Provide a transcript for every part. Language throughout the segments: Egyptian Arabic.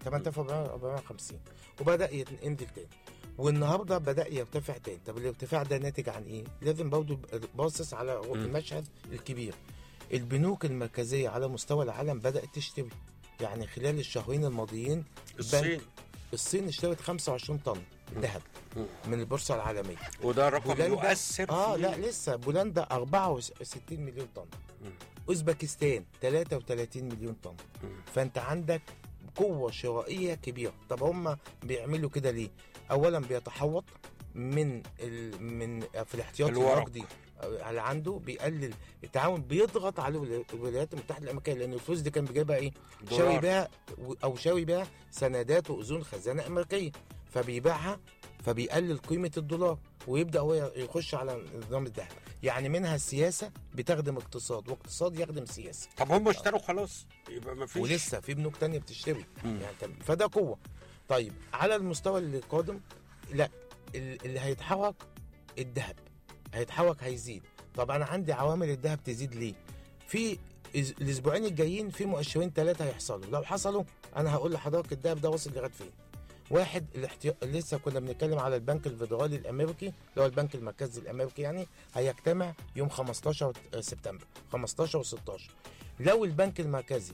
8450 وبدا ينزل تاني والنهارده بدا يرتفع تاني طب الارتفاع ده ناتج عن ايه لازم برضه باصص على المشهد الكبير البنوك المركزيه على مستوى العالم بدات تشتري يعني خلال الشهرين الماضيين الصين الصين اشترت 25 طن ذهب مم. من البورصه العالميه وده رقم بولندا- يؤثر اه في- لا لسه بولندا 64 مليون طن مم. اوزبكستان 33 مليون طن مم. فانت عندك قوه شرائيه كبيره طب هم بيعملوا كده ليه اولا بيتحوط من ال... من في الاحتياطي الورق. النقدي اللي عنده بيقلل التعاون بيضغط على الولا- الولايات المتحده الامريكيه لان الفلوس دي كان بيجيبها ايه؟ دولار. شاوي بيها او شاوي بيها سندات واذون خزانه امريكيه فبيبيعها فبيقلل قيمه الدولار ويبدا هو يخش على نظام الذهب يعني منها السياسه بتخدم اقتصاد واقتصاد يخدم سياسه طب هم اشتروا خلاص يبقى ما فيش ولسه في بنوك تانية بتشتري مم. يعني طب- فده قوه طيب على المستوى اللي قادم لا ال- اللي هيتحرك الذهب هيتحرك هيزيد طب انا عندي عوامل الذهب تزيد ليه في إز- الاسبوعين الجايين في مؤشرين ثلاثه هيحصلوا لو حصلوا انا هقول لحضرتك الذهب ده واصل لغايه فين واحد الاحتياط لسه كنا بنتكلم على البنك الفيدرالي الامريكي اللي هو البنك المركزي الامريكي يعني هيجتمع يوم 15 سبتمبر 15 و16 لو البنك المركزي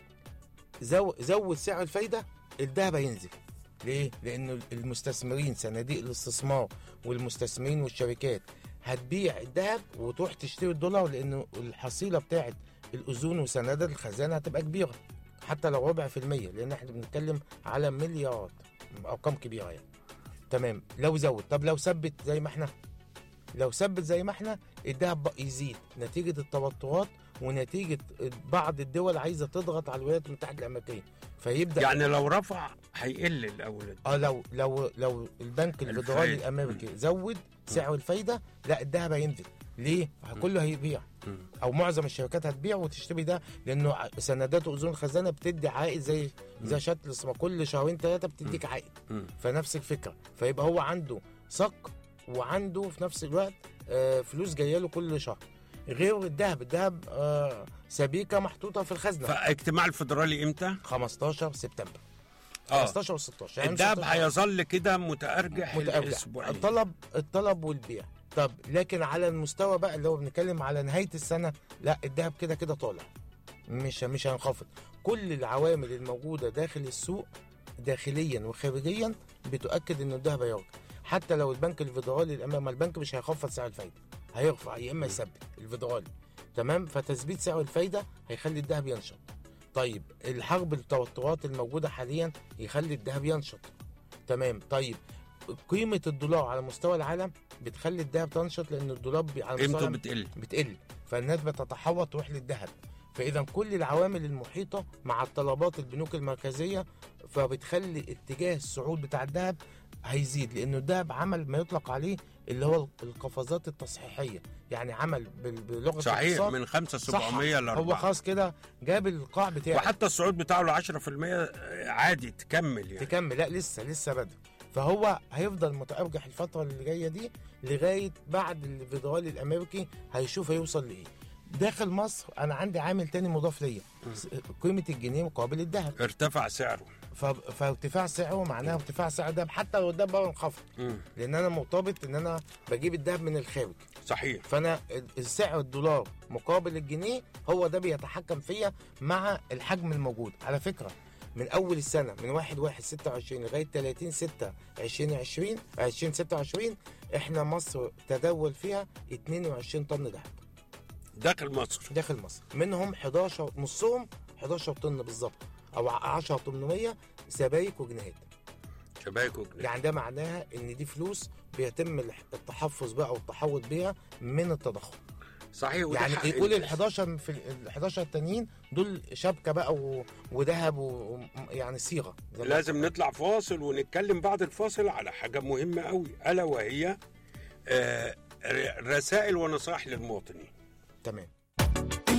زو زود سعر الفايده الذهب هينزل ليه؟ لأن المستثمرين صناديق الاستثمار والمستثمرين والشركات هتبيع الذهب وتروح تشتري الدولار لأن الحصيلة بتاعت الأذون وسندات الخزانة هتبقى كبيرة حتى لو ربع في المية لأن احنا بنتكلم على مليارات أرقام كبيرة يعني تمام لو زود طب لو ثبت زي ما احنا لو ثبت زي ما احنا الذهب بقى يزيد نتيجة التوترات ونتيجة بعض الدول عايزة تضغط على الولايات المتحدة الأمريكية فيبدأ يعني لو رفع هيقل الاول اه لو لو لو البنك الفيدرالي الفايدة. الامريكي زود سعر الفايده لا الذهب هينزل ليه؟ كله هيبيع مم. او معظم الشركات هتبيع وتشتري ده لانه ع- سندات واذون الخزانه بتدي عائد زي زي شات الاستثمار كل شهرين ثلاثه بتديك عائد مم. فنفس الفكره فيبقى هو عنده صك وعنده في نفس الوقت آه، فلوس جايه له كل شهر غير الذهب الذهب آه، سبيكه محطوطه في الخزنه فاجتماع الفدرالي امتى؟ 15 سبتمبر اه 15 و16 يعني الدهب 16 هيظل كده متأرجح متأرجح الاسبوعين الطلب الطلب والبيع طب لكن على المستوى بقى اللي هو بنتكلم على نهايه السنه لا الذهب كده كده طالع مش مش هينخفض كل العوامل الموجوده داخل السوق داخليا وخارجيا بتؤكد ان الذهب هيرجع حتى لو البنك الفيدرالي الامام ما البنك مش هيخفض سعر الفايده هيرفع يا اما يثبت الفيدرالي تمام فتثبيت سعر الفايده هيخلي الذهب ينشط طيب الحرب التوترات الموجوده حاليا يخلي الذهب ينشط تمام طيب قيمه الدولار على مستوى العالم بتخلي الذهب تنشط لان الدولار بي- على مستوى قيمته العالم بتقل بتقل فالناس بتتحوط تروح للذهب فاذا كل العوامل المحيطه مع الطلبات البنوك المركزيه فبتخلي اتجاه الصعود بتاع الذهب هيزيد لانه الذهب عمل ما يطلق عليه اللي هو القفزات التصحيحيه يعني عمل بال- بلغه صحيح الاقتصاد من 5 صح 700 ل هو 4 خلاص كده جاب القاع بتاعه وحتى الصعود بتاعه ل 10% عادي تكمل يعني تكمل لا لسه لسه بدري فهو هيفضل متأرجح الفترة اللي جاية دي لغاية بعد الفيدرالي الأمريكي هيشوف هيوصل لإيه داخل مصر أنا عندي عامل تاني مضاف ليا س- قيمة الجنيه مقابل الذهب ارتفع سعره ف- فارتفاع سعره معناه ارتفاع سعر الذهب حتى لو الذهب بقى انخفض مم. لأن أنا مرتبط إن أنا بجيب الذهب من الخارج صحيح فانا السعر الدولار مقابل الجنيه هو ده بيتحكم فيا مع الحجم الموجود على فكره من اول السنه من 1 1 26 لغايه 30 6 2020 2026 احنا مصر تداول فيها 22 طن ذهب داخل مصر داخل مصر منهم 11 نصهم 11 طن بالظبط او 10 800 سبايك وجنيهات شباك وجنيه يعني ده معناها ان دي فلوس بيتم التحفظ بقى والتحوط بيها من التضخم صحيح وده يعني حق يقول ال الناس. 11 في ال 11 التانيين دول شبكه بقى و- وذهب و- ويعني صيغه زي ما- لازم نطلع فاصل ونتكلم بعد الفاصل على حاجة مهمة قوي ألا وهي آه، ر- رسائل ونصائح للمواطنين تمام